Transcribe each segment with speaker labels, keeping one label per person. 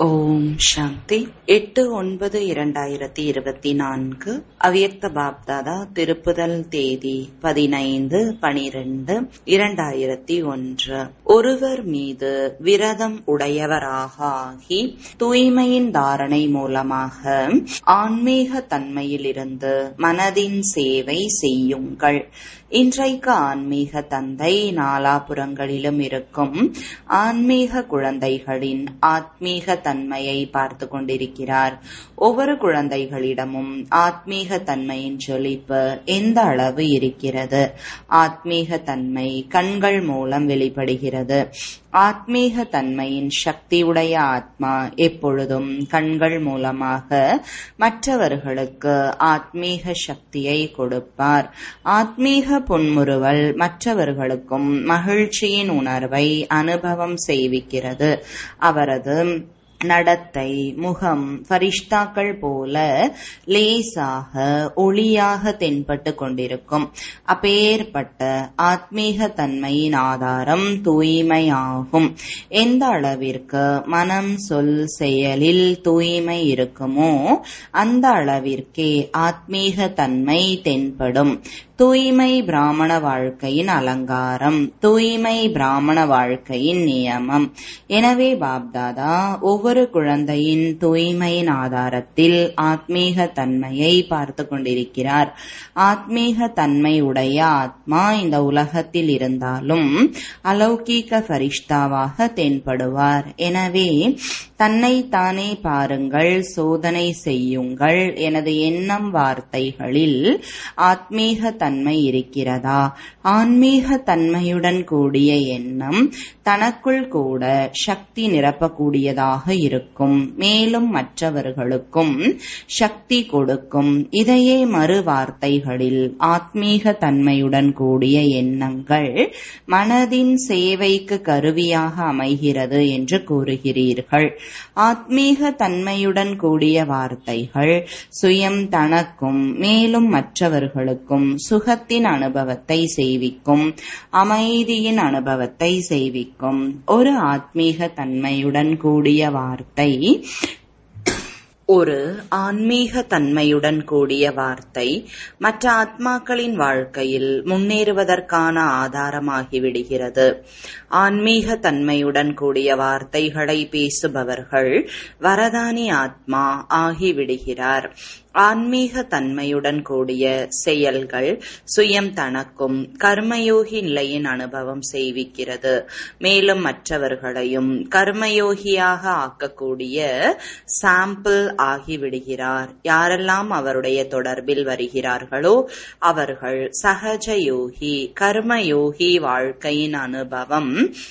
Speaker 1: ஓம் சாந்தி எட்டு ஒன்பது இரண்டாயிரத்தி இருபத்தி நான்கு அவ்யக்த பாப்தாதா திருப்புதல் தேதி பதினைந்து பனிரெண்டு இரண்டாயிரத்தி ஒன்று ஒருவர் மீது விரதம் உடையவராக ஆகி தூய்மையின் தாரணை மூலமாக ஆன்மீக தன்மையிலிருந்து மனதின் சேவை செய்யுங்கள் இன்றைக்கு ஆன்மீக தந்தை நாலாபுறங்களிலும் இருக்கும் ஆன்மீக குழந்தைகளின் ஆத்மீக தன்மையை பார்த்து கொண்டிருக்கிறார் ஒவ்வொரு குழந்தைகளிடமும் ஆத்மீக தன்மையின் ஜொலிப்பு எந்த அளவு இருக்கிறது ஆத்மீக தன்மை கண்கள் மூலம் வெளிப்படுகிறது ஆத்மீக தன்மையின் சக்தியுடைய ஆத்மா எப்பொழுதும் கண்கள் மூலமாக மற்றவர்களுக்கு ஆத்மீக சக்தியை கொடுப்பார் ஆத்மீக புன்முறுவல் மற்றவர்களுக்கும் மகிழ்ச்சியின் உணர்வை அனுபவம் செய்விக்கிறது அவரது நடத்தை முகம் ஃபரிஷ்தாக்கள் போல லேசாக ஒளியாக தென்பட்டு கொண்டிருக்கும் அப்பேற்பட்ட ஆத்மீக தன்மையின் ஆதாரம் தூய்மையாகும் எந்த அளவிற்கு மனம் சொல் செயலில் தூய்மை இருக்குமோ அந்த அளவிற்கே ஆத்மீக தன்மை தென்படும் தூய்மை பிராமண வாழ்க்கையின் அலங்காரம் தூய்மை பிராமண வாழ்க்கையின் நியமம் எனவே பாப்தாதா ஒவ்வொரு குழந்தையின் தூய்மையின் ஆதாரத்தில் ஆத்மீக தன்மையை பார்த்து கொண்டிருக்கிறார் ஆத்மீக தன்மை உடைய ஆத்மா இந்த உலகத்தில் இருந்தாலும் அலௌகீக ஃபரிஷ்தாவாக தென்படுவார் எனவே தன்னை தானே பாருங்கள் சோதனை செய்யுங்கள் எனது எண்ணம் வார்த்தைகளில் ஆத்மீக தன்மை இருக்கிறதா ஆன்மீக தன்மையுடன் கூடிய எண்ணம் தனக்குள் கூட சக்தி நிரப்பக்கூடியதாக இருக்கும் மேலும் மற்றவர்களுக்கும் சக்தி கொடுக்கும் இதையே மறு வார்த்தைகளில் ஆத்மீக தன்மையுடன் கூடிய எண்ணங்கள் மனதின் சேவைக்கு கருவியாக அமைகிறது என்று கூறுகிறீர்கள் ஆத்மீக தன்மையுடன் கூடிய வார்த்தைகள் சுயம் தனக்கும் மேலும் மற்றவர்களுக்கும் சுகத்தின் அனுபவத்தை செய்விக்கும் அமைதியின் அனுபவத்தை செய்விக்கும் ஒரு ஆத்மீக தன்மையுடன் கூடிய வார்த்தை ஒரு ஆன்மீக தன்மையுடன் கூடிய வார்த்தை மற்ற ஆத்மாக்களின் வாழ்க்கையில் முன்னேறுவதற்கான ஆதாரமாகிவிடுகிறது ஆன்மீக தன்மையுடன் கூடிய வார்த்தைகளை பேசுபவர்கள் வரதானி ஆத்மா ஆகிவிடுகிறார் ஆன்மீக தன்மையுடன் கூடிய செயல்கள் சுயம் தனக்கும் கர்மயோகி நிலையின் அனுபவம் செய்விக்கிறது மேலும் மற்றவர்களையும் கர்மயோகியாக ஆக்கக்கூடிய சாம்பிள் ஆகிவிடுகிறார் யாரெல்லாம் அவருடைய தொடர்பில் வருகிறார்களோ அவர்கள் சகஜ யோகி கர்மயோகி வாழ்க்கையின் அனுபவம்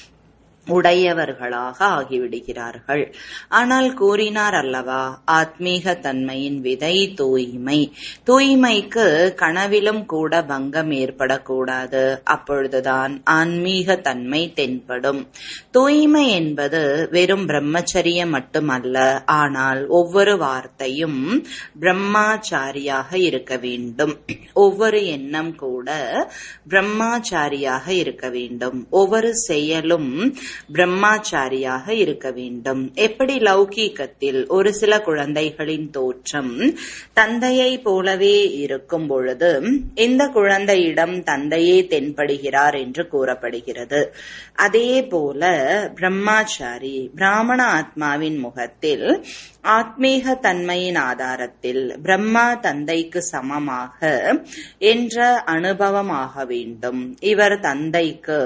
Speaker 1: உடையவர்களாக ஆகிவிடுகிறார்கள் ஆனால் கூறினார் அல்லவா ஆத்மீக தன்மையின் விதை தூய்மை தூய்மைக்கு கனவிலும் கூட பங்கம் ஏற்படக்கூடாது அப்பொழுதுதான் ஆன்மீக தன்மை தென்படும் தூய்மை என்பது வெறும் பிரம்மச்சரியம் மட்டுமல்ல ஆனால் ஒவ்வொரு வார்த்தையும் பிரம்மாச்சாரியாக இருக்க வேண்டும் ஒவ்வொரு எண்ணம் கூட பிரம்மாச்சாரியாக இருக்க வேண்டும் ஒவ்வொரு செயலும் பிரம்மாச்சாரியாக இருக்க வேண்டும் எப்படி லௌகீகத்தில் ஒரு சில குழந்தைகளின் தோற்றம் தந்தையை போலவே இருக்கும் பொழுது இந்த குழந்தையிடம் தந்தையே தென்படுகிறார் என்று கூறப்படுகிறது அதே போல பிரம்மாச்சாரி பிராமண ஆத்மாவின் முகத்தில் ஆத்மீக தன்மையின் ஆதாரத்தில் பிரம்மா தந்தைக்கு சமமாக என்ற அனுபவமாக வேண்டும் இவர் தந்தைக்கு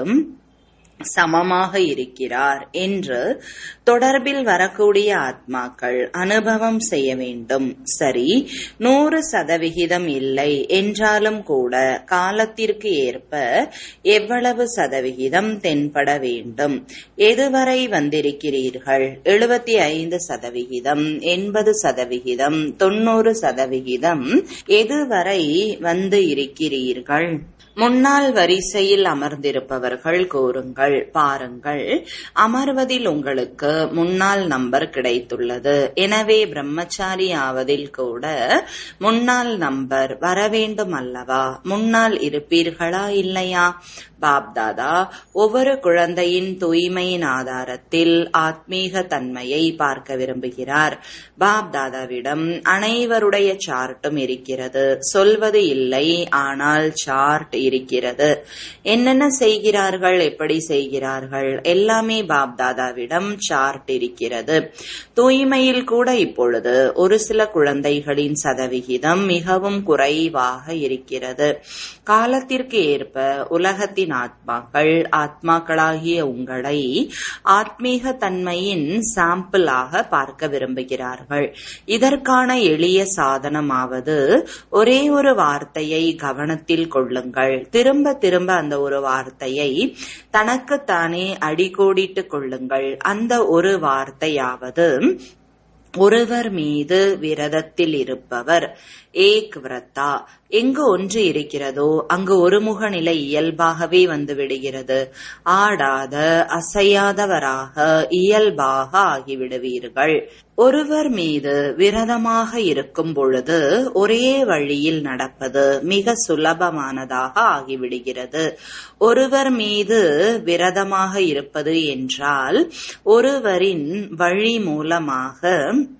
Speaker 1: சமமாக இருக்கிறார் என்று தொடர்பில் வரக்கூடிய ஆத்மாக்கள் அனுபவம் செய்ய வேண்டும் சரி நூறு சதவிகிதம் இல்லை என்றாலும் கூட காலத்திற்கு ஏற்ப எவ்வளவு சதவிகிதம் தென்பட வேண்டும் எதுவரை வந்திருக்கிறீர்கள் எழுபத்தி ஐந்து சதவிகிதம் எண்பது சதவிகிதம் தொண்ணூறு சதவிகிதம் எதுவரை வந்து இருக்கிறீர்கள் முன்னாள் வரிசையில் அமர்ந்திருப்பவர்கள் கூறுங்கள் செய்யுங்கள் பாருங்கள் அமர்வதில் உங்களுக்கு முன்னாள் நம்பர் கிடைத்துள்ளது எனவே பிரம்மச்சாரி ஆவதில் கூட முன்னாள் நம்பர் வர வேண்டும் அல்லவா முன்னால் இருப்பீர்களா இல்லையா பாப்தாதா ஒவ்வொரு குழந்தையின் தூய்மையின் ஆதாரத்தில் ஆத்மீக தன்மையை பார்க்க விரும்புகிறார் பாப்தாதாவிடம் அனைவருடைய சார்ட்டும் இருக்கிறது சொல்வது இல்லை ஆனால் சார்ட் இருக்கிறது என்னென்ன செய்கிறார்கள் எப்படி செய்கிறார்கள் எல்லாமே பாப்தாதாவிடம் சார்ட் இருக்கிறது தூய்மையில் கூட இப்பொழுது ஒரு சில குழந்தைகளின் சதவிகிதம் மிகவும் குறைவாக இருக்கிறது காலத்திற்கு ஏற்ப உலகத்தின் ஆத்மாக்கள் ஆத்மாக்களாகிய உங்களை ஆத்மீக தன்மையின் சாம்பிளாக பார்க்க விரும்புகிறார்கள் இதற்கான எளிய சாதனமாவது ஒரே ஒரு வார்த்தையை கவனத்தில் கொள்ளுங்கள் திரும்ப திரும்ப அந்த ஒரு வார்த்தையை தனக்குத்தானே அடிக்கோடிட்டுக் கொள்ளுங்கள் அந்த ஒரு வார்த்தையாவது ஒருவர் மீது விரதத்தில் இருப்பவர் ஏக் விரத்தா எங்கு ஒன்று இருக்கிறதோ அங்கு ஒருமுக நிலை இயல்பாகவே வந்து விடுகிறது ஆடாத அசையாதவராக இயல்பாக ஆகிவிடுவீர்கள் ஒருவர் மீது விரதமாக இருக்கும் பொழுது ஒரே வழியில் நடப்பது மிக சுலபமானதாக ஆகிவிடுகிறது ஒருவர் மீது விரதமாக இருப்பது என்றால் ஒருவரின் வழி மூலமாக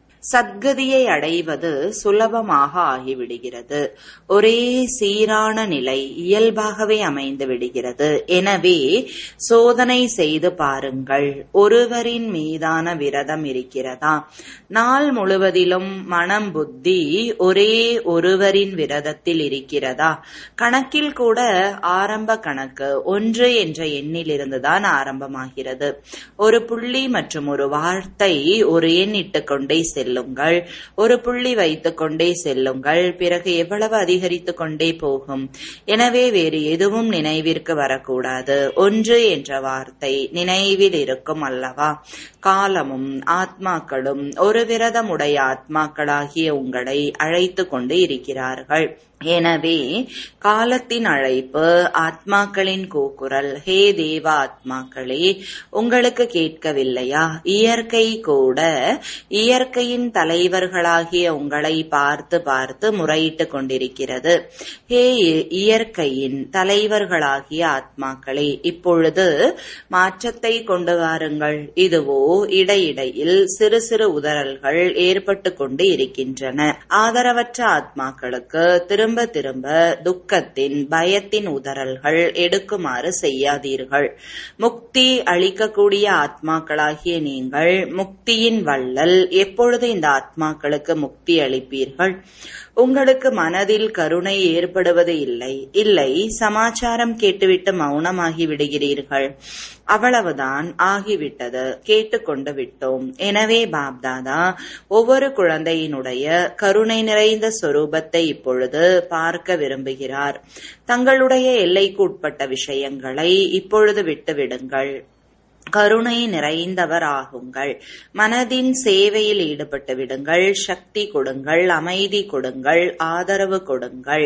Speaker 1: சத்கதியை அடைவது சுலபமாக ஆகிவிடுகிறது ஒரே சீரான நிலை இயல்பாகவே அமைந்து விடுகிறது எனவே சோதனை செய்து பாருங்கள் ஒருவரின் மீதான விரதம் இருக்கிறதா நாள் முழுவதிலும் மனம் புத்தி ஒரே ஒருவரின் விரதத்தில் இருக்கிறதா கணக்கில் கூட ஆரம்ப கணக்கு ஒன்று என்ற எண்ணிலிருந்துதான் ஆரம்பமாகிறது ஒரு புள்ளி மற்றும் ஒரு வார்த்தை ஒரு எண் இட்டுக்கொண்டே செல்லும் செல்லுங்கள் ஒரு புள்ளி வைத்துக் கொண்டே செல்லுங்கள் பிறகு எவ்வளவு அதிகரித்துக் கொண்டே போகும் எனவே வேறு எதுவும் நினைவிற்கு வரக்கூடாது ஒன்று என்ற வார்த்தை நினைவில் இருக்கும் அல்லவா காலமும் ஆத்மாக்களும் ஒரு விரதமுடைய ஆத்மாக்களாகிய உங்களை அழைத்து கொண்டு இருக்கிறார்கள் எனவே காலத்தின் அழைப்பு ஆத்மாக்களின் கூக்குரல் ஹே தேவ ஆத்மாக்களே உங்களுக்கு கேட்கவில்லையா இயற்கை கூட இயற்கையின் தலைவர்களாகிய உங்களை பார்த்து பார்த்து முறையிட்டு கொண்டிருக்கிறது ஹே இயற்கையின் தலைவர்களாகிய ஆத்மாக்களே இப்பொழுது மாற்றத்தை கொண்டு வாருங்கள் இதுவோ இடையிடையில் சிறு சிறு உதறல்கள் ஏற்பட்டு கொண்டு இருக்கின்றன ஆதரவற்ற ஆத்மாக்களுக்கு திரும்ப திரும்ப துக்கத்தின் பயத்தின் உதறல்கள் எடுக்குமாறு செய்யாதீர்கள் முக்தி அளிக்கக்கூடிய ஆத்மாக்களாகிய நீங்கள் முக்தியின் வள்ளல் எப்பொழுது இந்த ஆத்மாக்களுக்கு முக்தி அளிப்பீர்கள் உங்களுக்கு மனதில் கருணை ஏற்படுவது இல்லை இல்லை சமாச்சாரம் கேட்டுவிட்டு மௌனமாகி விடுகிறீர்கள் அவ்வளவுதான் ஆகிவிட்டது கேட்டுக்கொண்டு விட்டோம் எனவே பாப்தாதா ஒவ்வொரு குழந்தையினுடைய கருணை நிறைந்த சொரூபத்தை இப்பொழுது பார்க்க விரும்புகிறார் தங்களுடைய எல்லைக்கு உட்பட்ட விஷயங்களை இப்பொழுது விட்டுவிடுங்கள் கருணை நிறைந்தவராகுங்கள் மனதின் சேவையில் ஈடுபட்டு விடுங்கள் சக்தி கொடுங்கள் அமைதி கொடுங்கள் ஆதரவு கொடுங்கள்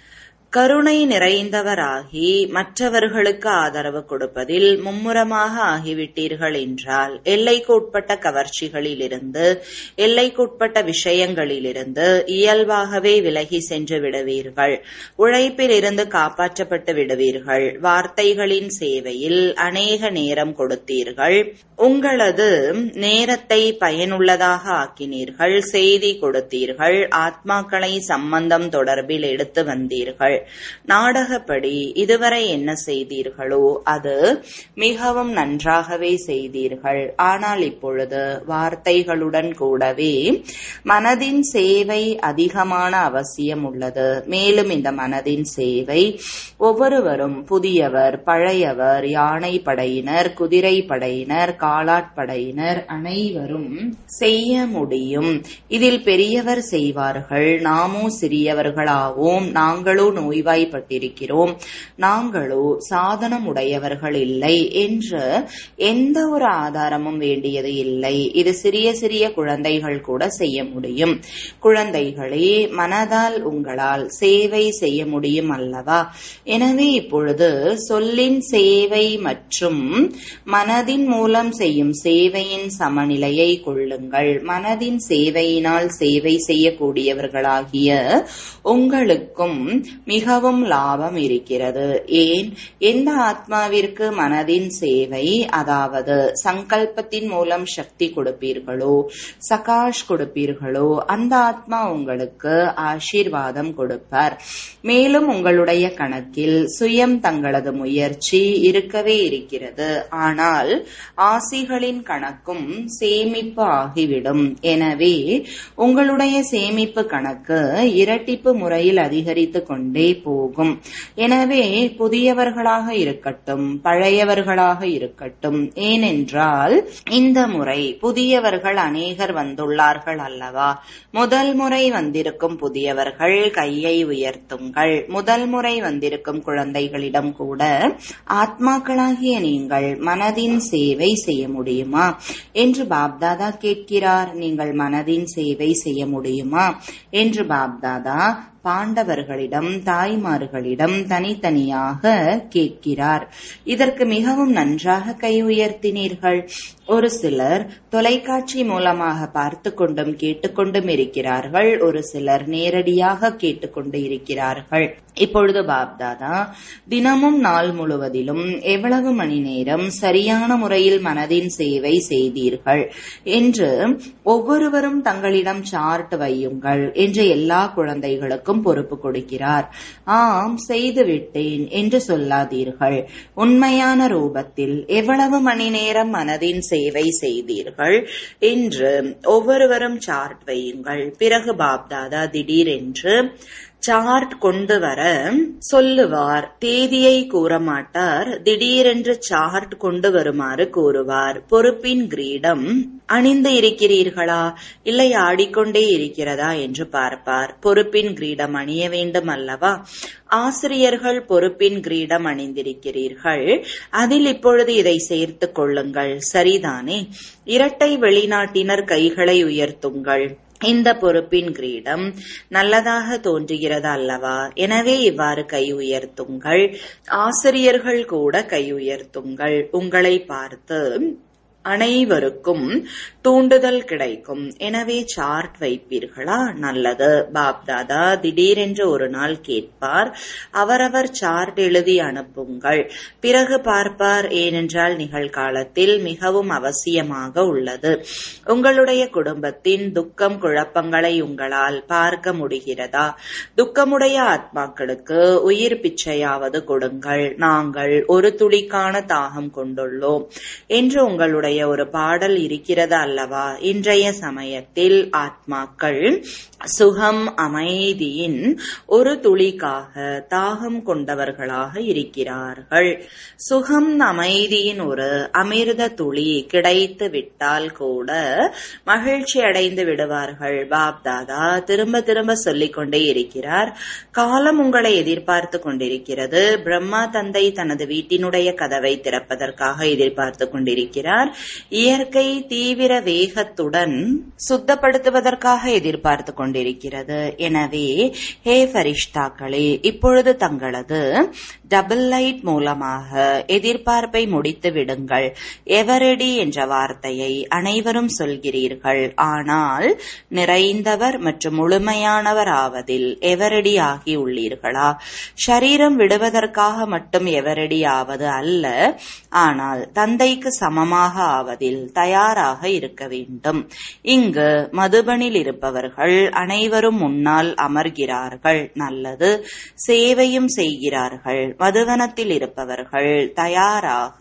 Speaker 1: கருணை நிறைந்தவராகி மற்றவர்களுக்கு ஆதரவு கொடுப்பதில் மும்முரமாக ஆகிவிட்டீர்கள் என்றால் எல்லைக்கு உட்பட்ட கவர்ச்சிகளிலிருந்து எல்லைக்குட்பட்ட விஷயங்களிலிருந்து இயல்பாகவே விலகி சென்று விடுவீர்கள் உழைப்பில் இருந்து காப்பாற்றப்பட்டு விடுவீர்கள் வார்த்தைகளின் சேவையில் அநேக நேரம் கொடுத்தீர்கள் உங்களது நேரத்தை பயனுள்ளதாக ஆக்கினீர்கள் செய்தி கொடுத்தீர்கள் ஆத்மாக்களை சம்பந்தம் தொடர்பில் எடுத்து வந்தீர்கள் நாடகப்படி இதுவரை என்ன செய்தீர்களோ அது மிகவும் நன்றாகவே செய்தீர்கள் ஆனால் இப்பொழுது வார்த்தைகளுடன் கூடவே மனதின் சேவை அதிகமான அவசியம் உள்ளது மேலும் இந்த மனதின் சேவை ஒவ்வொருவரும் புதியவர் பழையவர் யானை படையினர் குதிரை படையினர் காலாட்படையினர் அனைவரும் செய்ய முடியும் இதில் பெரியவர் செய்வார்கள் நாமோ சிறியவர்களாவோம் நாங்களோ நோய்வாய்ப்பட்டிருக்கிறோம் நாங்களோ சாதனம் உடையவர்கள் இல்லை என்று எந்த ஒரு ஆதாரமும் வேண்டியது இல்லை இது சிறிய சிறிய குழந்தைகள் கூட செய்ய முடியும் குழந்தைகளே மனதால் உங்களால் சேவை செய்ய முடியும் அல்லவா எனவே இப்பொழுது சொல்லின் சேவை மற்றும் மனதின் மூலம் செய்யும் சேவையின் சமநிலையை கொள்ளுங்கள் மனதின் சேவையினால் சேவை செய்யக்கூடியவர்களாகிய உங்களுக்கும் மிகவும் லாபம் இருக்கிறது ஏன் எந்த ஆத்மாவிற்கு மனதின் சேவை அதாவது சங்கல்பத்தின் மூலம் சக்தி கொடுப்பீர்களோ சகாஷ் கொடுப்பீர்களோ அந்த ஆத்மா உங்களுக்கு ஆசீர்வாதம் கொடுப்பார் மேலும் உங்களுடைய கணக்கில் சுயம் தங்களது முயற்சி இருக்கவே இருக்கிறது ஆனால் ஆசிகளின் கணக்கும் சேமிப்பு ஆகிவிடும் எனவே உங்களுடைய சேமிப்பு கணக்கு இரட்டிப்பு முறையில் அதிகரித்து கொண்டே போகும் எனவே புதியவர்களாக இருக்கட்டும் பழையவர்களாக இருக்கட்டும் ஏனென்றால் இந்த முறை புதியவர்கள் அநேகர் வந்துள்ளார்கள் அல்லவா முதல் முறை வந்திருக்கும் புதியவர்கள் கையை உயர்த்துங்கள் முதல் முறை வந்திருக்கும் குழந்தைகளிடம் கூட ஆத்மாக்களாகிய நீங்கள் மனதின் சேவை செய்ய முடியுமா என்று பாப்தாதா கேட்கிறார் நீங்கள் மனதின் சேவை செய்ய முடியுமா என்று பாப்தாதா பாண்டவர்களிடம் தாய்மார்களிடம் தனித்தனியாக கேட்கிறார் இதற்கு மிகவும் நன்றாக கை உயர்த்தினீர்கள் ஒரு சிலர் தொலைக்காட்சி மூலமாக பார்த்து கொண்டும் கேட்டுக்கொண்டும் இருக்கிறார்கள் ஒரு சிலர் நேரடியாக கேட்டுக்கொண்டு இருக்கிறார்கள் இப்பொழுது பாப்தாதா தினமும் நாள் முழுவதிலும் எவ்வளவு மணி நேரம் சரியான முறையில் மனதின் சேவை செய்தீர்கள் என்று ஒவ்வொருவரும் தங்களிடம் சார்ட் வையுங்கள் என்று எல்லா குழந்தைகளுக்கும் பொறுப்பு கொடுக்கிறார் ஆம் செய்து விட்டேன் என்று சொல்லாதீர்கள் உண்மையான ரூபத்தில் எவ்வளவு மணி நேரம் மனதின் சேவை செய்தீர்கள் என்று ஒவ்வொருவரும் சார்ட் வையுங்கள் பிறகு பாப்தாதா திடீரென்று சார்ட் கொண்டு வர சொல்லுவார் தேதியை கூற மாட்டார் திடீரென்று சார்ட் கொண்டு வருமாறு கூறுவார் பொறுப்பின் கிரீடம் அணிந்து இருக்கிறீர்களா இல்லை ஆடிக்கொண்டே இருக்கிறதா என்று பார்ப்பார் பொறுப்பின் கிரீடம் அணிய வேண்டும் அல்லவா ஆசிரியர்கள் பொறுப்பின் கிரீடம் அணிந்திருக்கிறீர்கள் அதில் இப்பொழுது இதை சேர்த்துக் கொள்ளுங்கள் சரிதானே இரட்டை வெளிநாட்டினர் கைகளை உயர்த்துங்கள் இந்த பொறுப்பின் கிரீடம் நல்லதாக தோன்றுகிறது அல்லவா எனவே இவ்வாறு கை உயர்த்துங்கள் ஆசிரியர்கள் கூட கை உயர்த்துங்கள் உங்களை பார்த்து அனைவருக்கும் தூண்டுதல் கிடைக்கும் எனவே சார்ட் வைப்பீர்களா நல்லது பாப்தாதா திடீரென்று ஒரு நாள் கேட்பார் அவரவர் சார்ட் எழுதி அனுப்புங்கள் பிறகு பார்ப்பார் ஏனென்றால் நிகழ்காலத்தில் மிகவும் அவசியமாக உள்ளது உங்களுடைய குடும்பத்தின் துக்கம் குழப்பங்களை உங்களால் பார்க்க முடிகிறதா துக்கமுடைய ஆத்மாக்களுக்கு உயிர் பிச்சையாவது கொடுங்கள் நாங்கள் ஒரு துளிக்கான தாகம் கொண்டுள்ளோம் என்று உங்களுடைய ஒரு பாடல் இருக்கிறது அல்லவா இன்றைய சமயத்தில் ஆத்மாக்கள் சுகம் அமைதியின் ஒரு துளிக்காக தாகம் கொண்டவர்களாக இருக்கிறார்கள் சுகம் அமைதியின் ஒரு அமிர்த துளி கிடைத்து விட்டால் கூட மகிழ்ச்சி அடைந்து விடுவார்கள் பாப்தாதா திரும்ப திரும்ப சொல்லிக் கொண்டே இருக்கிறார் காலம் உங்களை எதிர்பார்த்து கொண்டிருக்கிறது பிரம்மா தந்தை தனது வீட்டினுடைய கதவை திறப்பதற்காக எதிர்பார்த்து கொண்டிருக்கிறார் இயற்கை தீவிர வேகத்துடன் சுத்தப்படுத்துவதற்காக எதிர்பார்த்து கொண்டிருக்கிறது எனவே ஹே ஃபரிஷ்தாக்களே இப்பொழுது தங்களது டபுள் லைட் மூலமாக எதிர்பார்ப்பை முடித்து விடுங்கள் எவரெடி என்ற வார்த்தையை அனைவரும் சொல்கிறீர்கள் ஆனால் நிறைந்தவர் மற்றும் முழுமையானவர் ஆவதில் எவரடி ஆகி உள்ளீர்களா ஷரீரம் விடுவதற்காக மட்டும் எவரடி ஆவது அல்ல ஆனால் தந்தைக்கு சமமாக ஆவதில் தயாராக இருக்க வேண்டும் இங்கு மதுபனில் இருப்பவர்கள் அனைவரும் முன்னால் அமர்கிறார்கள் நல்லது சேவையும் செய்கிறார்கள் மதுவனத்தில் இருப்பவர்கள் தயாராக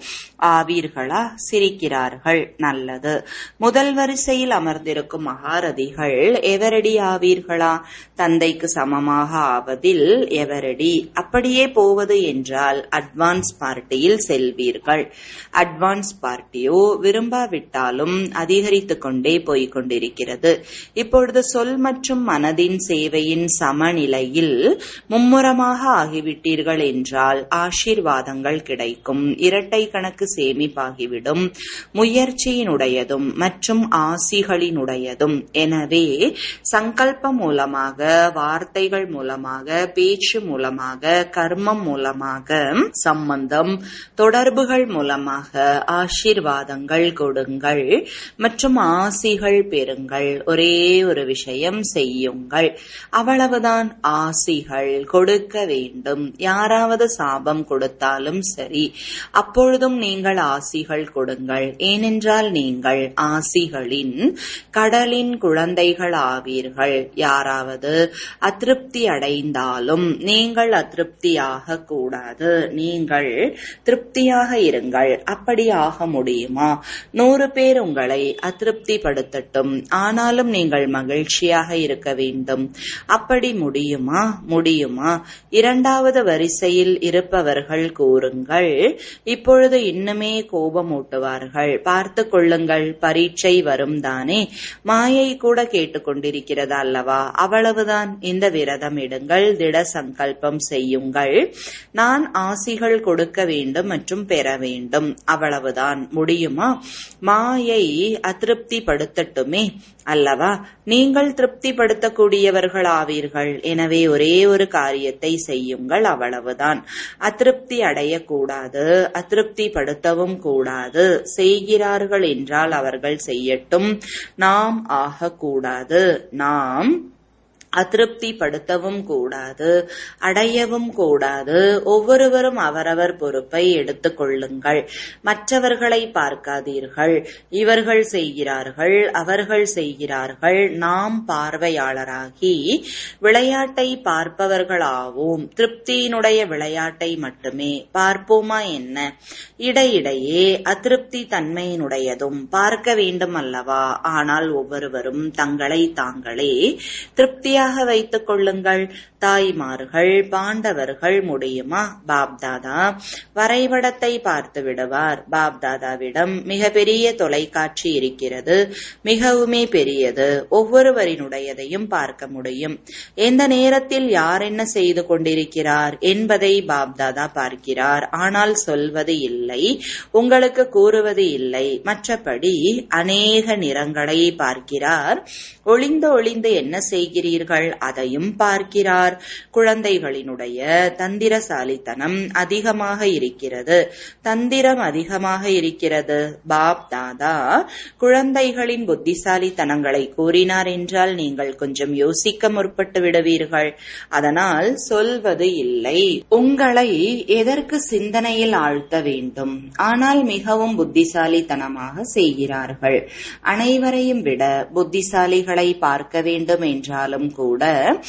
Speaker 1: ஆவீர்களா சிரிக்கிறார்கள் நல்லது முதல் வரிசையில் அமர்ந்திருக்கும் மகாரதிகள் எவரடி ஆவீர்களா தந்தைக்கு சமமாக ஆவதில் எவரடி அப்படியே போவது என்றால் அட்வான்ஸ் பார்ட்டியில் செல்வீர்கள் அட்வான்ஸ் பார்ட்டி விரும்பாட்டியோ விரும்பாவிட்டாலும் அதிகரித்து கொண்டே போய்க் கொண்டிருக்கிறது இப்பொழுது சொல் மற்றும் மனதின் சேவையின் சமநிலையில் மும்முரமாக ஆகிவிட்டீர்கள் என்றால் ஆசீர்வாதங்கள் கிடைக்கும் இரட்டை கணக்கு சேமிப்பாகிவிடும் முயற்சியினுடையதும் மற்றும் ஆசிகளினுடையதும் எனவே சங்கல்பம் மூலமாக வார்த்தைகள் மூலமாக பேச்சு மூலமாக கர்மம் மூலமாக சம்பந்தம் தொடர்புகள் மூலமாக ஆசீர்வாதங்கள் கொடுங்கள் மற்றும் ஆசிகள் பெறுங்கள் ஒரே ஒரு விஷயம் செய்யுங்கள் அவ்வளவுதான் ஆசிகள் கொடுக்க வேண்டும் யாராவது சாபம் கொடுத்தாலும் சரி அப்பொழுதும் நீங்கள் ஆசிகள் கொடுங்கள் ஏனென்றால் நீங்கள் ஆசிகளின் கடலின் குழந்தைகள் ஆவீர்கள் யாராவது அதிருப்தி அடைந்தாலும் நீங்கள் அதிருப்தியாக கூடாது நீங்கள் திருப்தியாக இருங்கள் அப்படி ஆக முடியுமா நூறு பேர் உங்களை அதிருப்திப்படுத்தட்டும் ஆனாலும் நீங்கள் மகிழ்ச்சியாக இருக்க வேண்டும் அப்படி முடியுமா முடியுமா இரண்டாவது வரிசையில் இருப்பவர்கள் கூறுங்கள் இப்பொழுது இன்னுமே கோபமூட்டுவார்கள் பார்த்து கொள்ளுங்கள் பரீட்சை வரும் தானே மாயை கூட கேட்டுக்கொண்டிருக்கிறது அல்லவா அவ்வளவுதான் இந்த விரதம் எடுங்கள் திட சங்கல்பம் செய்யுங்கள் நான் ஆசிகள் கொடுக்க வேண்டும் மற்றும் பெற வேண்டும் அவ்வளவுதான் முடியுமா மாயை அதிருப்திப்படுத்தட்டுமே அல்லவா நீங்கள் திருப்திப்படுத்தக்கூடியவர்கள் ஆவீர்கள் எனவே ஒரே ஒரு காரியத்தை செய்யுங்கள் அவ்வளவுதான் அதிருப்தி அடையக்கூடாது அதிருப்திப்படுத்தவும் கூடாது செய்கிறார்கள் என்றால் அவர்கள் செய்யட்டும் நாம் ஆகக்கூடாது நாம் அதிருப்திப்படுத்தவும் கூடாது அடையவும் கூடாது ஒவ்வொருவரும் அவரவர் பொறுப்பை எடுத்துக் கொள்ளுங்கள் மற்றவர்களை பார்க்காதீர்கள் இவர்கள் செய்கிறார்கள் அவர்கள் செய்கிறார்கள் நாம் பார்வையாளராகி விளையாட்டை பார்ப்பவர்களாவோம் திருப்தியினுடைய விளையாட்டை மட்டுமே பார்ப்போமா என்ன இடையிடையே அதிருப்தி தன்மையினுடையதும் பார்க்க வேண்டும் அல்லவா ஆனால் ஒவ்வொருவரும் தங்களை தாங்களே திருப்தியாக வைத்துக் கொள்ளுங்கள் தாய்மார்கள் பாண்டவர்கள் முடியுமா பாப்தாதா வரைபடத்தை பார்த்து விடுவார் பாப்தாதாவிடம் மிக பெரிய தொலைக்காட்சி இருக்கிறது மிகவுமே பெரியது ஒவ்வொருவரினுடையதையும் பார்க்க முடியும் எந்த நேரத்தில் யார் என்ன செய்து கொண்டிருக்கிறார் என்பதை பாப்தாதா பார்க்கிறார் ஆனால் சொல்வது இல்லை உங்களுக்கு கூறுவது இல்லை மற்றபடி அநேக நிறங்களை பார்க்கிறார் ஒளிந்து ஒளிந்து என்ன செய்கிறீர்கள் அதையும் பார்க்கிறார் குழந்தைகளினுடைய தந்திரசாலித்தனம் அதிகமாக இருக்கிறது தந்திரம் அதிகமாக இருக்கிறது பாப் தாதா குழந்தைகளின் புத்திசாலித்தனங்களை கூறினார் என்றால் நீங்கள் கொஞ்சம் யோசிக்க முற்பட்டு விடுவீர்கள் அதனால் சொல்வது இல்லை உங்களை எதற்கு சிந்தனையில் ஆழ்த்த வேண்டும் ஆனால் மிகவும் புத்திசாலித்தனமாக செய்கிறார்கள் அனைவரையும் விட புத்திசாலிகளை பார்க்க வேண்டும் என்றாலும் கூட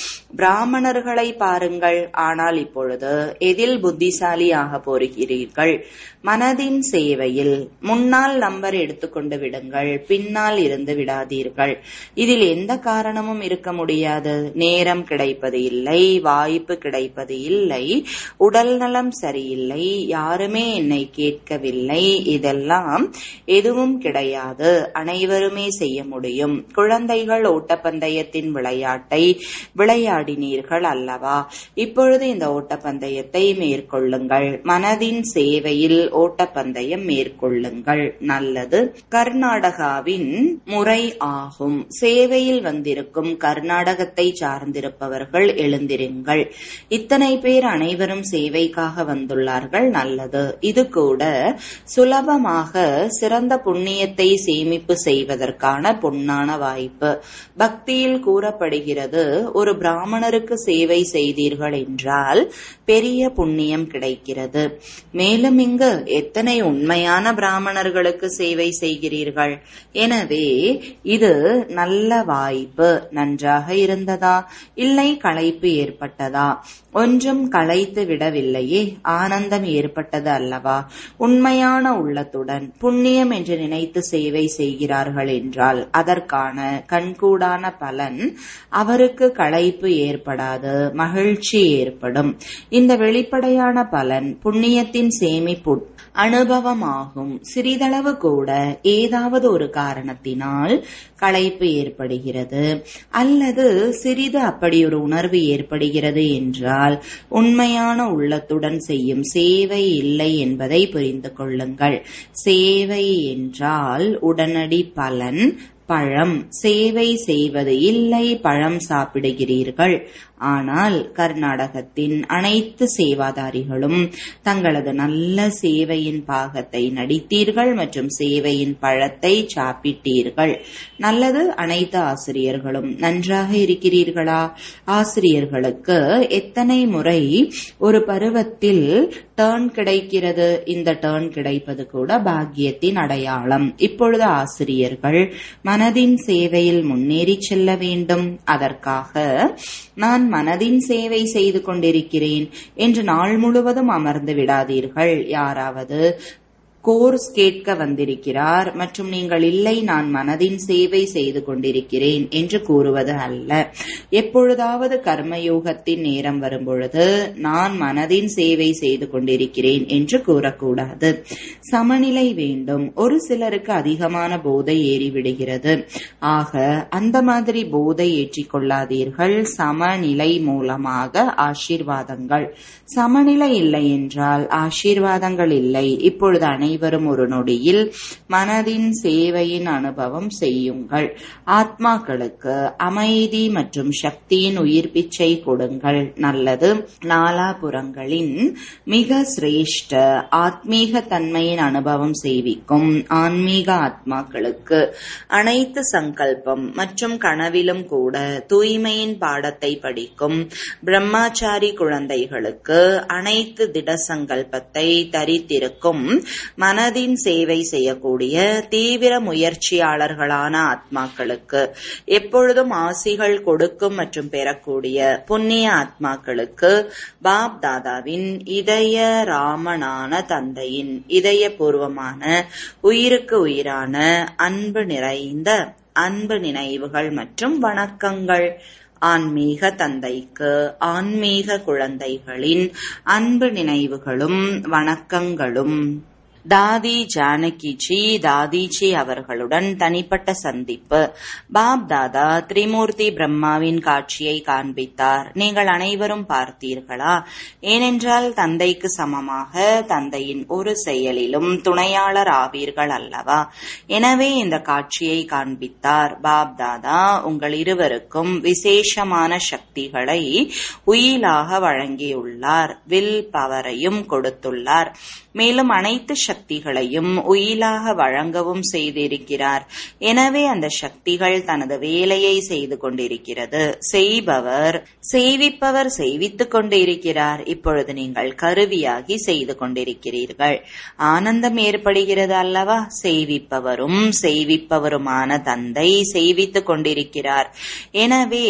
Speaker 1: பிராமணர்களை பாருங்கள் ஆனால் இப்பொழுது எதில் புத்திசாலியாக போகிறீர்கள் மனதின் சேவையில் முன்னால் நம்பர் எடுத்துக்கொண்டு விடுங்கள் பின்னால் இருந்து விடாதீர்கள் இதில் எந்த காரணமும் இருக்க முடியாது நேரம் கிடைப்பது இல்லை வாய்ப்பு கிடைப்பது இல்லை உடல் நலம் சரியில்லை யாருமே என்னை கேட்கவில்லை இதெல்லாம் எதுவும் கிடையாது அனைவருமே செய்ய முடியும் குழந்தைகள் ஓட்டப்பந்தயத்தின் விளையாட்டை விளையாடினீர்கள் அல்லவா இப்பொழுது இந்த ஓட்டப்பந்தயத்தை மேற்கொள்ளுங்கள் மனதின் சேவையில் ஓட்டப்பந்தயம் மேற்கொள்ளுங்கள் நல்லது கர்நாடகாவின் முறை ஆகும் சேவையில் வந்திருக்கும் கர்நாடகத்தை சார்ந்திருப்பவர்கள் எழுந்திருங்கள் இத்தனை பேர் அனைவரும் சேவைக்காக வந்துள்ளார்கள் நல்லது இது கூட சுலபமாக சிறந்த புண்ணியத்தை சேமிப்பு செய்வதற்கான பொன்னான வாய்ப்பு பக்தியில் கூறப்படுகிறது ஒரு பிராமணருக்கு சேவை செய்தீர்கள் என்றால் பெரிய புண்ணியம் கிடைக்கிறது மேலும் இங்கு எத்தனை உண்மையான பிராமணர்களுக்கு சேவை செய்கிறீர்கள் எனவே இது நல்ல வாய்ப்பு நன்றாக இருந்ததா இல்லை களைப்பு ஏற்பட்டதா ஒன்றும் களைத்து விடவில்லையே ஆனந்தம் ஏற்பட்டது அல்லவா உண்மையான உள்ளத்துடன் புண்ணியம் என்று நினைத்து சேவை செய்கிறார்கள் என்றால் அதற்கான கண்கூடான பலன் அவருக்கு அவருக்கு களைப்பு ஏற்படாது மகிழ்ச்சி ஏற்படும் இந்த வெளிப்படையான பலன் புண்ணியத்தின் சேமிப்பு அனுபவமாகும் சிறிதளவு கூட ஏதாவது ஒரு காரணத்தினால் களைப்பு ஏற்படுகிறது அல்லது சிறிது அப்படி ஒரு உணர்வு ஏற்படுகிறது என்றால் உண்மையான உள்ளத்துடன் செய்யும் சேவை இல்லை என்பதை புரிந்து கொள்ளுங்கள் சேவை என்றால் உடனடி பலன் பழம் சேவை செய்வது இல்லை பழம் சாப்பிடுகிறீர்கள் ஆனால் கர்நாடகத்தின் அனைத்து சேவாதாரிகளும் தங்களது நல்ல சேவையின் பாகத்தை நடித்தீர்கள் மற்றும் சேவையின் பழத்தை சாப்பிட்டீர்கள் நல்லது அனைத்து ஆசிரியர்களும் நன்றாக இருக்கிறீர்களா ஆசிரியர்களுக்கு எத்தனை முறை ஒரு பருவத்தில் டேர்ன் கிடைக்கிறது இந்த டேர்ன் கிடைப்பது கூட பாக்கியத்தின் அடையாளம் இப்பொழுது ஆசிரியர்கள் மனதின் சேவையில் முன்னேறி செல்ல வேண்டும் அதற்காக நான் மனதின் சேவை செய்து கொண்டிருக்கிறேன் என்று நாள் முழுவதும் அமர்ந்து விடாதீர்கள் யாராவது கோர்ஸ் கேட்க வந்திருக்கிறார் மற்றும் நீங்கள் இல்லை நான் மனதின் சேவை செய்து கொண்டிருக்கிறேன் என்று கூறுவது அல்ல எப்பொழுதாவது கர்மயோகத்தின் நேரம் வரும்பொழுது நான் மனதின் சேவை செய்து கொண்டிருக்கிறேன் என்று கூறக்கூடாது சமநிலை வேண்டும் ஒரு சிலருக்கு அதிகமான போதை ஏறிவிடுகிறது ஆக அந்த மாதிரி போதை ஏற்றிக்கொள்ளாதீர்கள் சமநிலை மூலமாக ஆசீர்வாதங்கள் சமநிலை இல்லை என்றால் ஆசீர்வாதங்கள் இல்லை இப்பொழுது அனைவரும் ஒரு நொடியில் மனதின் சேவையின் அனுபவம் செய்யுங்கள் ஆத்மாக்களுக்கு அமைதி மற்றும் சக்தியின் உயிர் பிச்சை கொடுங்கள் நல்லது நாலாபுறங்களின் மிக சிரேஷ்ட ஆத்மீக தன்மையின் அனுபவம் செய்விக்கும் ஆன்மீக ஆத்மாக்களுக்கு அனைத்து சங்கல்பம் மற்றும் கனவிலும் கூட தூய்மையின் பாடத்தை படிக்கும் பிரம்மாச்சாரி குழந்தைகளுக்கு அனைத்து திட சங்கல்பத்தை தரித்திருக்கும் மனதின் சேவை செய்யக்கூடிய தீவிர முயற்சியாளர்களான ஆத்மாக்களுக்கு எப்பொழுதும் ஆசிகள் கொடுக்கும் மற்றும் பெறக்கூடிய புண்ணிய ஆத்மாக்களுக்கு பாப் தாதாவின் இதய ராமனான தந்தையின் இதயபூர்வமான உயிருக்கு உயிரான அன்பு நிறைந்த அன்பு நினைவுகள் மற்றும் வணக்கங்கள் ஆன்மீக தந்தைக்கு ஆன்மீக குழந்தைகளின் அன்பு நினைவுகளும் வணக்கங்களும் தாதி ஜானகிஜி தாதிஜி அவர்களுடன் தனிப்பட்ட சந்திப்பு பாப் தாதா திரிமூர்த்தி பிரம்மாவின் காட்சியை காண்பித்தார் நீங்கள் அனைவரும் பார்த்தீர்களா ஏனென்றால் தந்தைக்கு சமமாக தந்தையின் ஒரு செயலிலும் துணையாளர் ஆவீர்கள் அல்லவா எனவே இந்த காட்சியை காண்பித்தார் பாப் தாதா உங்கள் இருவருக்கும் விசேஷமான சக்திகளை உயிலாக வழங்கியுள்ளார் வில் பவரையும் கொடுத்துள்ளார் மேலும் அனைத்து சக்திகளையும் உயிலாக வழங்கவும் செய்திருக்கிறார் எனவே அந்த சக்திகள் தனது வேலையை செய்து கொண்டிருக்கிறது செய்பவர் செய்விப்பவர் செய்வித்துக் கொண்டிருக்கிறார் இப்பொழுது நீங்கள் கருவியாகி செய்து கொண்டிருக்கிறீர்கள் ஆனந்தம் ஏற்படுகிறது அல்லவா செய்விப்பவரும் செய்விப்பவருமான தந்தை செய்வித்துக் கொண்டிருக்கிறார் எனவே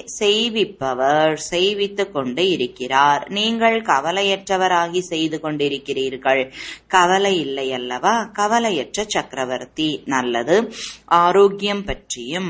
Speaker 1: செய்விப்பவர் செய்வித்துக் கொண்டு இருக்கிறார் நீங்கள் கவலையற்றவராகி செய்து கொண்டிருக்கிறீர்கள் கவலை இல்லை அல்லவா கவலையற்ற சக்கரவர்த்தி நல்லது ஆரோக்கியம் பற்றியும்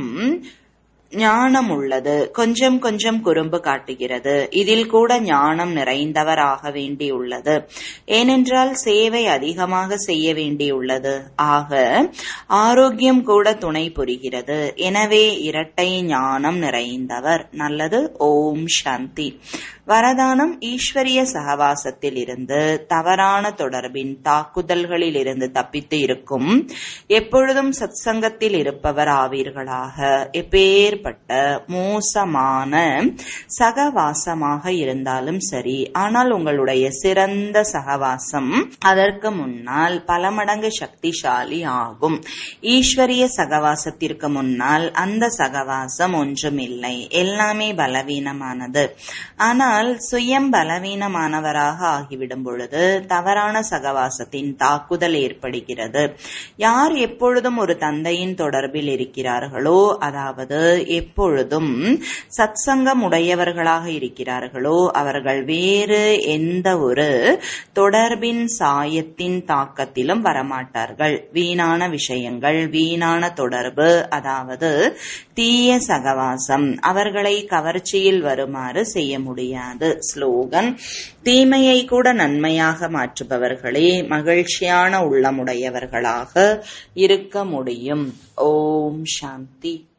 Speaker 1: ஞானம் உள்ளது கொஞ்சம் கொஞ்சம் குறும்பு காட்டுகிறது இதில் கூட ஞானம் நிறைந்தவராக வேண்டியுள்ளது ஏனென்றால் சேவை அதிகமாக செய்ய வேண்டியுள்ளது ஆக ஆரோக்கியம் கூட துணை புரிகிறது எனவே இரட்டை ஞானம் நிறைந்தவர் நல்லது ஓம் சாந்தி வரதானம் ஈஸ்வரிய சகவாசத்தில் இருந்து தவறான தொடர்பின் தாக்குதல்களில் இருந்து தப்பித்து இருக்கும் எப்பொழுதும் சத்சங்கத்தில் இருப்பவர் ஆவீர்களாக எப்பேற்பட்ட மோசமான சகவாசமாக இருந்தாலும் சரி ஆனால் உங்களுடைய சிறந்த சகவாசம் அதற்கு முன்னால் பல மடங்கு சக்திசாலி ஆகும் ஈஸ்வரிய சகவாசத்திற்கு முன்னால் அந்த சகவாசம் ஒன்றுமில்லை எல்லாமே பலவீனமானது ஆனால் ஆனால் சுயம் பலவீனமானவராக ஆகிவிடும் பொழுது தவறான சகவாசத்தின் தாக்குதல் ஏற்படுகிறது யார் எப்பொழுதும் ஒரு தந்தையின் தொடர்பில் இருக்கிறார்களோ அதாவது எப்பொழுதும் சத்சங்கம் உடையவர்களாக இருக்கிறார்களோ அவர்கள் வேறு எந்த ஒரு தொடர்பின் சாயத்தின் தாக்கத்திலும் வரமாட்டார்கள் வீணான விஷயங்கள் வீணான தொடர்பு அதாவது தீய சகவாசம் அவர்களை கவர்ச்சியில் வருமாறு செய்ய முடியாது ஸ்லோகன் தீமையை கூட நன்மையாக மாற்றுபவர்களே மகிழ்ச்சியான உள்ளமுடையவர்களாக இருக்க முடியும் ஓம் சாந்தி